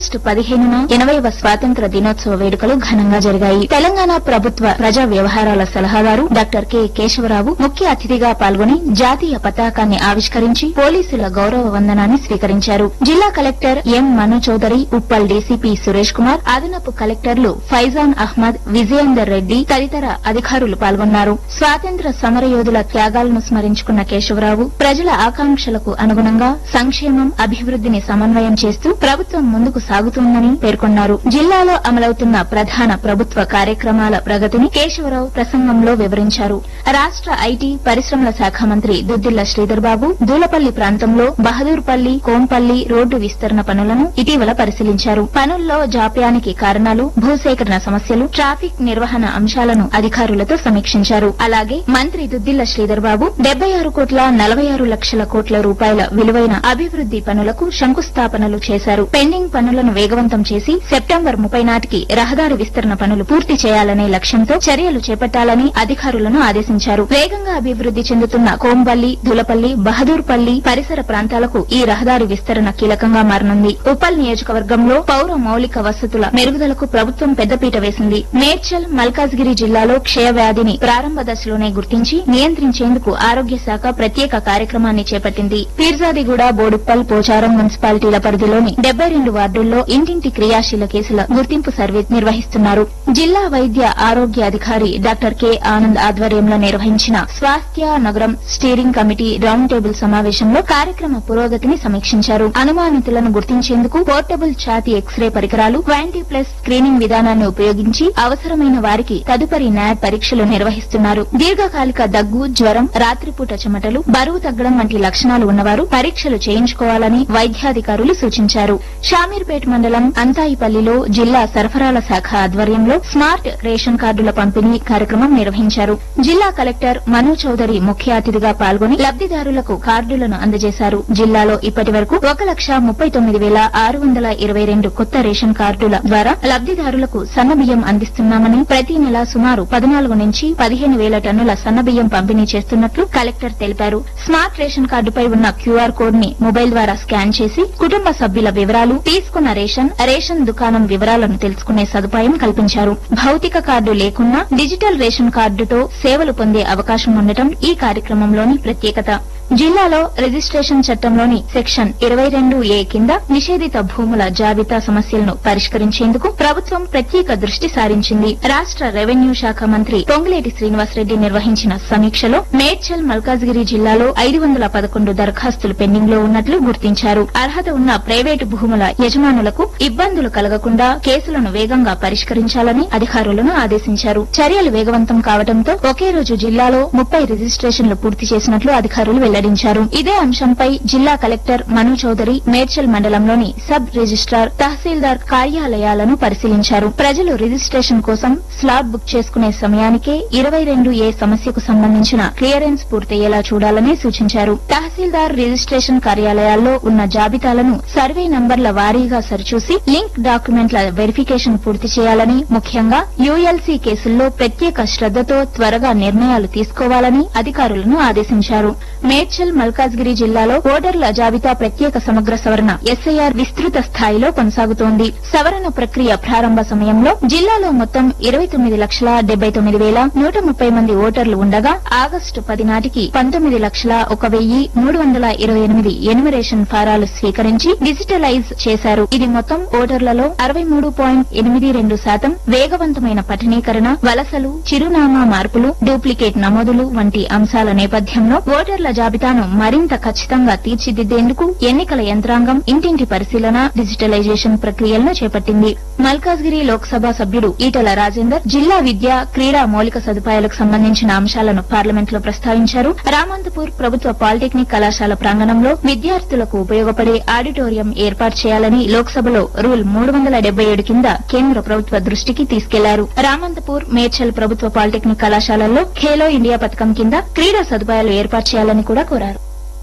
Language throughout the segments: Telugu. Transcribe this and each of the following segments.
ఆగస్టు పదిహేనున ఎనభైవ స్వాతంత్ర దినోత్సవ వేడుకలు ఘనంగా జరిగాయి తెలంగాణ ప్రభుత్వ ప్రజా వ్యవహారాల సలహాదారు డాక్టర్ కె కేశవరావు ముఖ్య అతిథిగా పాల్గొని జాతీయ పతాకాన్ని ఆవిష్కరించి పోలీసుల గౌరవ వందనాన్ని స్వీకరించారు జిల్లా collector M Manu Chowdary Uppal DCP Suresh Kumar అదనపు కలెక్టర్లు ఫైజాన్ అహ్మద్ విజయేందర్ రెడ్డి తదితర అధికారులు పాల్గొన్నారు స్వాతంత్ర సమరయోధుల త్యాగాలను స్మరించుకున్న కేశవరావు ప్రజల ఆకాంక్షలకు అనుగుణంగా సంక్షేమం అభివృద్ధిని సమన్వయం చేస్తూ ప్రభుత్వం ముందుకు సాగుతోందని పేర్కొన్నారు జిల్లాలో అమలవుతున్న ప్రధాన ప్రభుత్వ కార్యక్రమాల ప్రగతిని కేశవరావు ప్రసంగంలో వివరించారు రాష్ట ఐటీ పరిశ్రమల శాఖ మంత్రి దుద్దిల్ల శ్రీధర్ బాబు దూలపల్లి ప్రాంతంలో బహదూర్పల్లి కోంపల్లి రోడ్డు విస్తరణ పనులను ఇటీవల పరిశీలించారు పనుల్లో జాప్యానికి కారణాలు భూసేకరణ సమస్యలు ట్రాఫిక్ నిర్వహణ అంశాలను అధికారులతో సమీక్షించారు అలాగే మంత్రి దుద్దిల్ల శ్రీధర్ బాబు డెబ్బై ఆరు కోట్ల నలభై ఆరు లక్షల కోట్ల రూపాయల విలువైన అభివృద్ది పనులకు శంకుస్థాపనలు చేశారు పెండింగ్ పనులను వేగవంతం చేసి సెప్టెంబర్ ముప్పై నాటికి రహదారి విస్తరణ పనులు పూర్తి చేయాలనే లక్ష్యంతో చర్యలు చేపట్టాలని అధికారులను ఆదేశించారు వేగంగా అభివృద్ది చెందుతున్న కోంబల్లి దులపల్లి బహదూర్పల్లి పరిసర ప్రాంతాలకు ఈ రహదారి విస్తరణ కీలకంగా మారనుంది ఉప్పల్ నియోజకవర్గంలో పౌర మౌలిక వసతుల మెరుగుదలకు ప్రభుత్వం పెద్దపీట వేసింది మేడ్చల్ మల్కాజ్గిరి జిల్లాలో క్షయవ్యాధిని ప్రారంభ దశలోనే గుర్తించి నియంత్రించేందుకు ఆరోగ్య శాఖ ప్రత్యేక కార్యక్రమాన్ని చేపట్టింది పీర్జాదిగూడ బోడుప్పల్ పోచారం మున్సిపాలిటీల పరిధిలోని డెబ్బై రెండు వార్డుల్లో ఇంటింటి క్రియాశీల కేసుల గుర్తింపు సర్వే నిర్వహిస్తున్నారు జిల్లా వైద్య ఆరోగ్య అధికారి డాక్టర్ కె ఆనంద్ ఆధ్వర్యంలో నిర్వహించిన స్వాస్థ్య నగరం స్టీరింగ్ కమిటీ రౌండ్ టేబుల్ సమావేశంలో కార్యక్రమ పురోగతిని సమీక్షించారు అనుమానితులను గుర్తించేందుకు పోర్టబుల్ ఛాతీ ఎక్స్రే పరికరాలు ట్వంటీ ప్లస్ స్క్రీనింగ్ విధానాన్ని ఉపయోగించి అవసరమైన వారికి తదుపరి న్యాడ్ పరీక్షలు నిర్వహిస్తున్నారు దీర్ఘకాలిక దగ్గు జ్వరం రాత్రిపూట చెమటలు బరువు తగ్గడం వంటి లక్షణాలు ఉన్నవారు పరీక్షలు చేయించుకోవాలని వైద్యాధికారులు సూచించారు షామీర్పేట్ మండలం అంతాయిపల్లిలో జిల్లా సరఫరాల శాఖ ఆధ్వర్యంలో స్మార్ట్ రేషన్ కార్డుల పంపిణీ కార్యక్రమం నిర్వహించారు జిల్లా కలెక్టర్ మను చౌదరి ముఖ్య అతిథిగా పాల్గొని లబ్దిదారులకు కార్డులను అందజేశారు జిల్లాలో ఇప్పటి వరకు ఒక లక్ష ముప్పై తొమ్మిది వేల ఆరు వందల ఇరవై రెండు కొత్త రేషన్ కార్డుల ద్వారా లబ్దిదారులకు సన్నబియ్యం అందిస్తున్నామని ప్రతి నెల సుమారు పద్నాలుగు నుంచి పదిహేను వేల టన్నుల సన్నబియ్యం పంపిణీ చేస్తున్నట్లు కలెక్టర్ తెలిపారు స్మార్ట్ రేషన్ కార్డుపై ఉన్న క్యూఆర్ కోడ్ ని మొబైల్ ద్వారా స్కాన్ చేసి కుటుంబ సభ్యుల వివరాలు తీసుకున్న రేషన్ రేషన్ దుకాణం వివరాలను తెలుసుకునే సదుపాయం కల్పించారు భౌతిక కార్డు లేకున్నా డిజిటల్ రేషన్ కార్డుతో సేవలు పొందే అవకాశం ఉండటం ఈ కార్యక్రమంలోని ప్రత్యేకత జిల్లాలో రిజిస్ట్రేషన్ చట్టంలోని సెక్షన్ ఇరవై రెండు ఏ కింద నిషేధిత భూముల జాబితా సమస్యలను పరిష్కరించేందుకు ప్రభుత్వం ప్రత్యేక దృష్టి సారించింది రాష్ట రెవెన్యూ శాఖ మంత్రి పొంగులేటి శ్రీనివాసరెడ్డి నిర్వహించిన సమీక్షలో మేడ్చల్ మల్కాజ్గిరి జిల్లాలో ఐదు వందల పదకొండు దరఖాస్తులు పెండింగ్ లో ఉన్నట్లు గుర్తించారు అర్హత ఉన్న ప్రైవేటు భూముల యజమానులకు ఇబ్బందులు కలగకుండా కేసులను వేగంగా పరిష్కరించాలని అధికారులను ఆదేశించారు చర్యలు వేగవంతం కావడంతో ఒకే రోజు జిల్లాలో ముప్పై రిజిస్ట్రేషన్లు పూర్తి చేసినట్లు అధికారులు వెల్లడించారు ఇదే అంశంపై జిల్లా కలెక్టర్ మను చౌదరి మేడ్చల్ మండలంలోని సబ్ రిజిస్ట్రార్ తహసీల్దార్ కార్యాలయాలను పరిశీలించారు ప్రజలు రిజిస్ట్రేషన్ కోసం స్లాట్ బుక్ చేసుకునే సమయానికే ఇరవై రెండు ఏ సమస్యకు సంబంధించిన క్లియరెన్స్ పూర్తయ్యేలా చూడాలని సూచించారు తహసీల్దార్ రిజిస్ట్రేషన్ కార్యాలయాల్లో ఉన్న జాబితాలను సర్వే నంబర్ల వారీగా సరిచూసి లింక్ డాక్యుమెంట్ల వెరిఫికేషన్ పూర్తి చేయాలని ముఖ్యంగా యూఎల్సీ కేసుల్లో ప్రత్యేక శ్రద్దతో త్వరగా నిర్ణయాలు తీసుకోవాలని అధికారులను ఆదేశించారు మేడ్చల్ మల్కాజ్గిరి జిల్లాలో ఓటర్ల జాబితా ప్రత్యేక సమగ్ర సవరణ ఎస్ఐఆర్ విస్తృత స్థాయిలో కొనసాగుతోంది సవరణ ప్రక్రియ ప్రారంభ సమయంలో జిల్లాలో మొత్తం ఇరవై తొమ్మిది లక్షల డెబ్బై తొమ్మిది వేల నూట ముప్పై మంది ఓటర్లు ఉండగా ఆగస్టు పది నాటికి పంతొమ్మిది లక్షల ఒక వెయ్యి మూడు వందల ఇరవై ఎనిమిది ఎనిమరేషన్ ఫారాలు స్వీకరించి డిజిటలైజ్ చేశారు ఇది మొత్తం ఓటర్లలో అరవై మూడు పాయింట్ ఎనిమిది రెండు శాతం వేగవంతమైన పఠనీకరణ వలసలు చిరునామా మార్పులు డూప్లికేట్ నమోదులు వంటి అంశాల నేపథ్యంలో ఓటర్ల జాబితాను మరింత ఖచ్చితంగా తీర్చిదిద్దేందుకు ఎన్నికల యంత్రాంగం ఇంటింటి పరిశీలన డిజిటలైజేషన్ ప్రక్రియలను చేపట్టింది మల్కాజ్గిరి లోక్సభ సభ్యుడు ఈటల రాజేందర్ జిల్లా విద్య క్రీడా మౌలిక సదుపాయాలకు సంబంధించిన అంశాలను పార్లమెంట్ లో ప్రస్తావించారు రామంతపూర్ ప్రభుత్వ పాలిటెక్నిక్ కళాశాల ప్రాంగణంలో విద్యార్థులకు ఉపయోగపడే ఆడిటోరియం ఏర్పాటు చేయాలని లోక్సభలో రూల్ మూడు వందల డెబ్బై ఏడు కింద కేంద్ర ప్రభుత్వ దృష్టికి తీసుకెళ్లారు రామంతపూర్ మేడ్చల్ ప్రభుత్వ పాలిటెక్నిక్ కళాశాలల్లో ఖేలో ఇండియా పథకం కింద క్రీడా సదుపాయాలు ఏర్పాటు చేయాలని కూడా కోరారు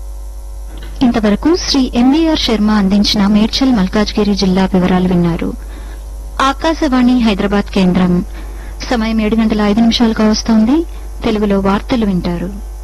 ఇంతవరకు శ్రీ ఎంవీఆర్ శర్మ అందించిన మేడ్చల్ మల్కాజ్గిరి జిల్లా వివరాలు విన్నారు ఆకాశవాణి హైదరాబాద్ కేంద్రం సమయం ఏడు గంటల ఐదు నిమిషాలుగా వస్తోంది తెలుగులో వార్తలు వింటారు